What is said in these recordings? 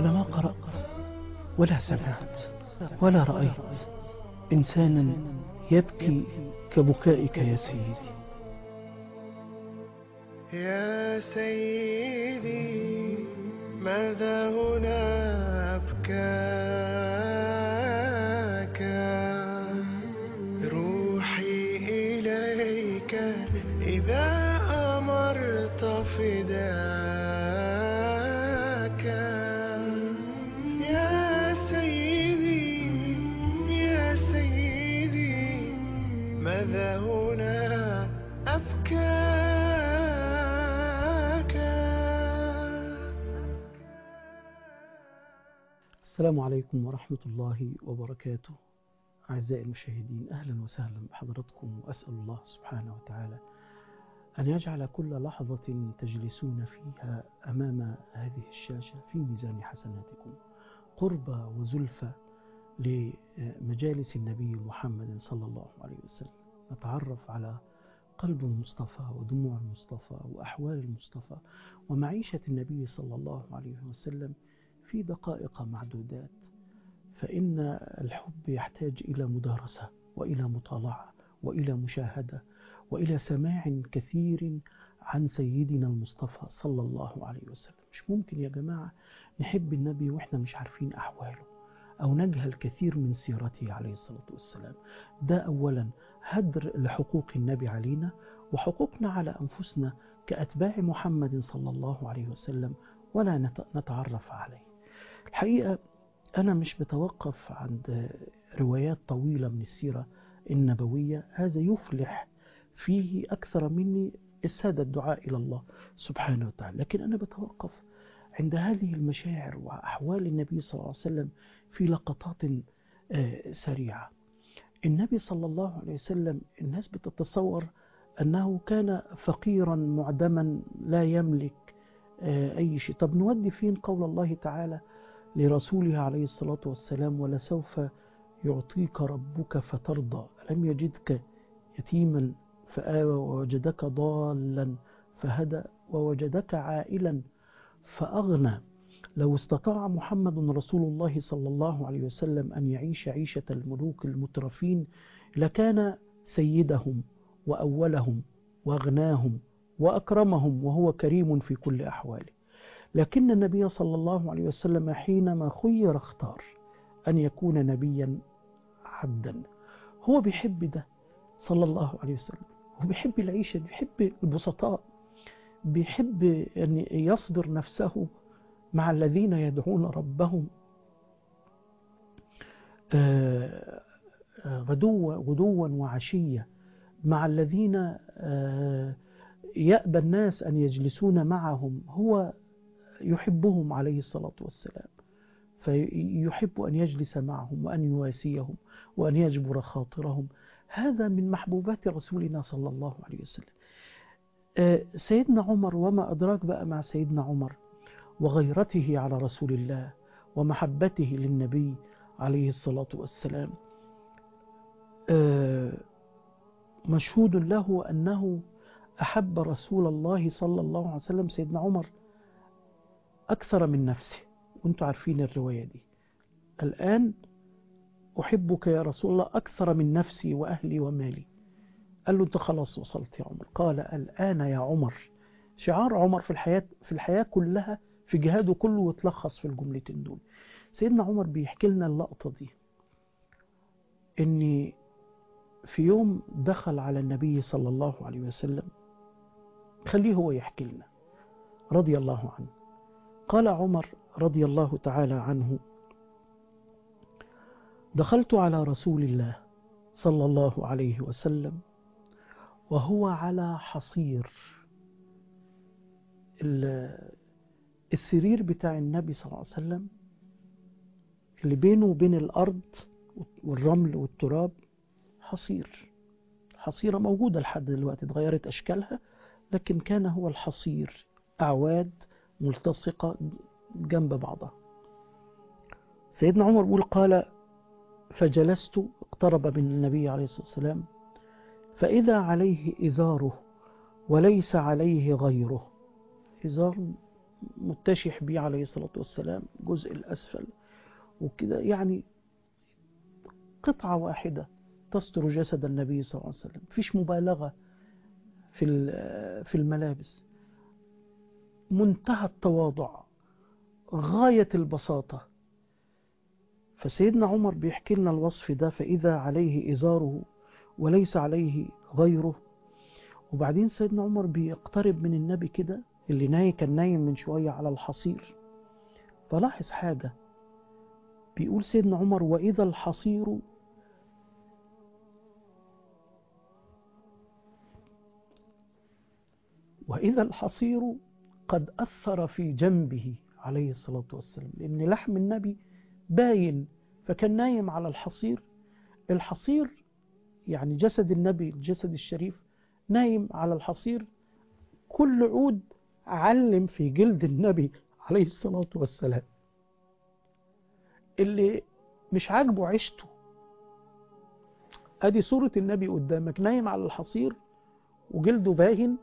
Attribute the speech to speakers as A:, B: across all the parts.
A: أنا ما قرأت ولا سمعت ولا رأيت إنسانا يبكي كبكائك يا سيدي
B: يا سيدي ماذا هنا أبكاك روحي إليك إذا أمرت فداك يا سيدي يا سيدي ماذا هنا أبكاك
A: السلام عليكم ورحمة الله وبركاته أعزائي المشاهدين أهلا وسهلا بحضراتكم وأسأل الله سبحانه وتعالى أن يجعل كل لحظة تجلسون فيها أمام هذه الشاشة في ميزان حسناتكم قربى وزلفى لمجالس النبي محمد صلى الله عليه وسلم نتعرف على قلب المصطفى ودموع المصطفى وأحوال المصطفى ومعيشة النبي صلى الله عليه وسلم في دقائق معدودات فإن الحب يحتاج إلى مدارسة وإلى مطالعة وإلى مشاهدة وإلى سماع كثير عن سيدنا المصطفى صلى الله عليه وسلم مش ممكن يا جماعة نحب النبي وإحنا مش عارفين أحواله أو نجهل كثير من سيرته عليه الصلاة والسلام ده أولا هدر لحقوق النبي علينا وحقوقنا على أنفسنا كأتباع محمد صلى الله عليه وسلم ولا نت- نتعرف عليه الحقيقة أنا مش بتوقف عند روايات طويلة من السيرة النبوية هذا يفلح فيه أكثر مني السادة الدعاء إلى الله سبحانه وتعالى لكن أنا بتوقف عند هذه المشاعر وأحوال النبي صلى الله عليه وسلم في لقطات آه، سريعة النبي صلى الله عليه وسلم الناس بتتصور أنه كان فقيرا معدما لا يملك آه، أي شيء طب نودي فين قول الله تعالى لرسوله عليه الصلاة والسلام ولسوف يعطيك ربك فترضى ألم يجدك يتيما فآوى ووجدك ضالا فهدى ووجدك عائلا فأغنى لو استطاع محمد رسول الله صلى الله عليه وسلم أن يعيش عيشة الملوك المترفين لكان سيدهم وأولهم وأغناهم وأكرمهم وهو كريم في كل أحواله لكن النبي صلى الله عليه وسلم حينما خير اختار أن يكون نبيا عبدا هو بيحب ده صلى الله عليه وسلم هو بيحب العيشة بيحب البسطاء بيحب أن يصبر نفسه مع الذين يدعون ربهم آه، آه، غدوا غدوا وعشية مع الذين آه، يأبى الناس أن يجلسون معهم هو يحبهم عليه الصلاة والسلام فيحب أن يجلس معهم وأن يواسيهم وأن يجبر خاطرهم هذا من محبوبات رسولنا صلى الله عليه وسلم آه، سيدنا عمر وما أدراك بقى مع سيدنا عمر وغيرته على رسول الله ومحبته للنبي عليه الصلاة والسلام آه، مشهود له أنه أحب رسول الله صلى الله عليه وسلم سيدنا عمر أكثر من نفسه وانتم عارفين الرواية دي الآن أحبك يا رسول الله أكثر من نفسي وأهلي ومالي قال له أنت خلاص وصلت يا عمر قال الآن يا عمر شعار عمر في الحياة في الحياة كلها في جهاده كله وتلخص في الجملتين دول سيدنا عمر بيحكي لنا اللقطة دي إن في يوم دخل على النبي صلى الله عليه وسلم خليه هو يحكي لنا رضي الله عنه قال عمر رضي الله تعالى عنه دخلت على رسول الله صلى الله عليه وسلم وهو على حصير ال- السرير بتاع النبي صلى الله عليه وسلم اللي بينه وبين الأرض والرمل والتراب حصير حصيرة موجودة لحد دلوقتي اتغيرت أشكالها لكن كان هو الحصير أعواد ملتصقة جنب بعضها سيدنا عمر بيقول قال فجلست اقترب من النبي عليه الصلاة والسلام فإذا عليه إزاره وليس عليه غيره إزار متشح بيه عليه الصلاة والسلام الجزء الأسفل وكده يعني قطعة واحدة تستر جسد النبي صلى الله عليه وسلم مفيش مبالغة في ال- في الملابس منتهى التواضع غاية البساطة فسيدنا عمر بيحكي لنا الوصف ده فإذا عليه إزاره وليس عليه غيره وبعدين سيدنا عمر بيقترب من النبي كده اللي ناي كان نايم من شوية على الحصير فلاحظ حاجة بيقول سيدنا عمر وإذا الحصير وإذا الحصير قد أثر في جنبه عليه الصلاة والسلام لأن لحم النبي باين فكان نايم على الحصير الحصير يعني جسد النبي الجسد الشريف نايم على الحصير كل عود علم في جلد النبي عليه الصلاة والسلام اللي مش عاجبه عيشته ادي صورة النبي قدامك نايم على الحصير وجلده باين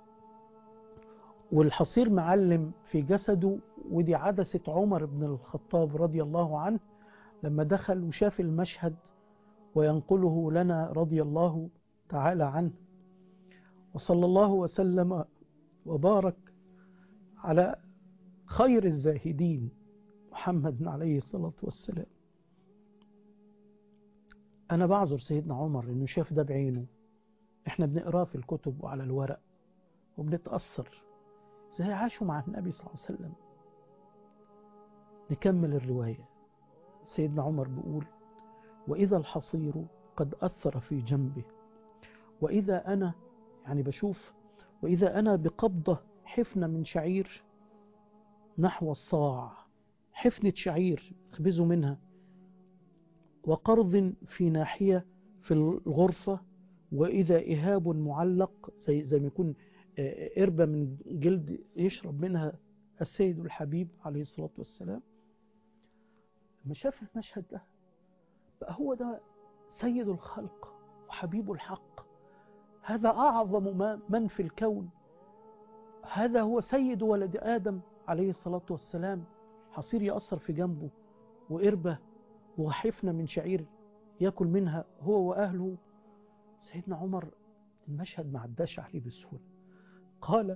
A: والحصير معلم في جسده ودي عدسة عمر بن الخطاب رضي الله عنه لما دخل وشاف المشهد وينقله لنا رضي الله تعالى عنه وصلى الله وسلم وبارك على خير الزاهدين محمد عليه الصلاة والسلام أنا بعذر سيدنا عمر إنه شاف ده بعينه إحنا بنقراه في الكتب وعلى الورق وبنتأثر زي عاشوا مع النبي صلى الله عليه وسلم نكمل الرواية سيدنا عمر بيقول وإذا الحصير قد أثر في جنبه وإذا أنا يعني بشوف وإذا أنا بقبضة حفنة من شعير نحو الصاع حفنة شعير اخبزوا منها وقرض في ناحية في الغرفة وإذا إهاب معلق زي, زي ما يكون آه، قربة من جلد يشرب منها السيد الحبيب عليه الصلاة والسلام لما شاف المشهد ده بقى هو ده سيد الخلق وحبيب الحق هذا أعظم ما من في الكون هذا هو سيد ولد آدم عليه الصلاة والسلام حصير يأثر في جنبه وقربة وحفنة من شعير يأكل منها هو وأهله سيدنا عمر المشهد ما عداش عليه بسهولة قال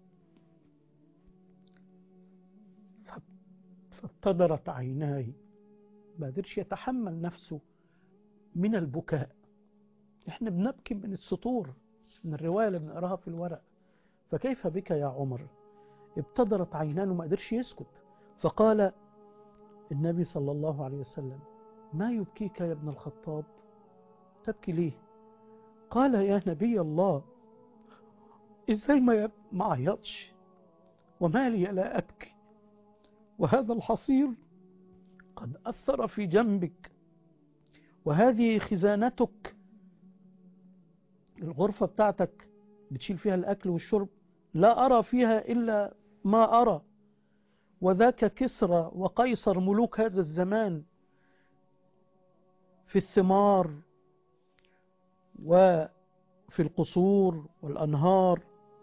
A: فابتدرت عيناي ما قدرش يتحمل نفسه من البكاء احنا بنبكي من السطور من الرواية اللي بنقراها في الورق فكيف بك يا عمر ابتدرت عينان وما قدرش يسكت فقال النبي صلى الله عليه وسلم ما يبكيك يا ابن الخطاب تبكي ليه قال يا نبي الله ازاي ما يب... ما عيطش وما لي لا ابكي وهذا الحصير قد اثر في جنبك وهذه خزانتك الغرفه بتاعتك بتشيل فيها الاكل والشرب لا ارى فيها الا ما ارى وذاك كسرى وقيصر ملوك هذا الزمان في الثمار وفي القصور والأنهار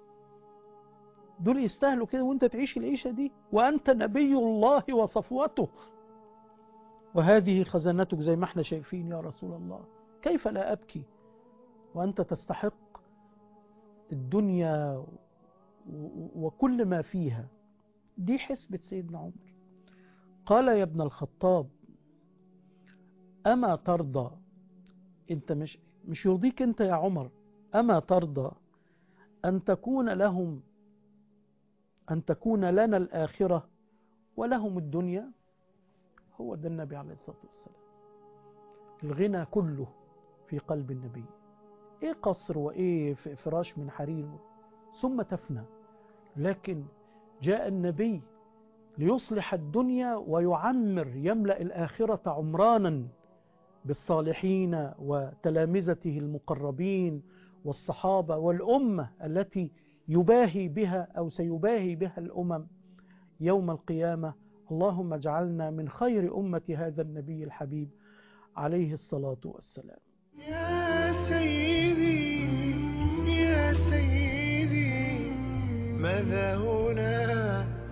A: دول يستاهلوا كده وانت تعيش العيشة دي وأنت نبي الله وصفوته وهذه خزانتك زي ما احنا شايفين يا رسول الله كيف لا أبكي وأنت تستحق الدنيا وكل ما فيها دي حسبة سيدنا عمر قال يا ابن الخطاب أما ترضى أنت مش مش يرضيك أنت يا عمر أما ترضى أن تكون لهم أن تكون لنا الآخرة ولهم الدنيا هو ده النبي عليه الصلاة والسلام الغنى كله في قلب النبي إيه قصر وإيه فراش من حرير ثم تفنى لكن جاء النبي ليصلح الدنيا ويعمر يملأ الآخرة عمرانا بالصالحين وتلامذته المقربين والصحابة والأمة التي يباهي بها أو سيباهي بها الأمم يوم القيامة اللهم اجعلنا من خير أمة هذا النبي الحبيب عليه الصلاة والسلام
B: يا سيدي يا سيدي ماذا هنا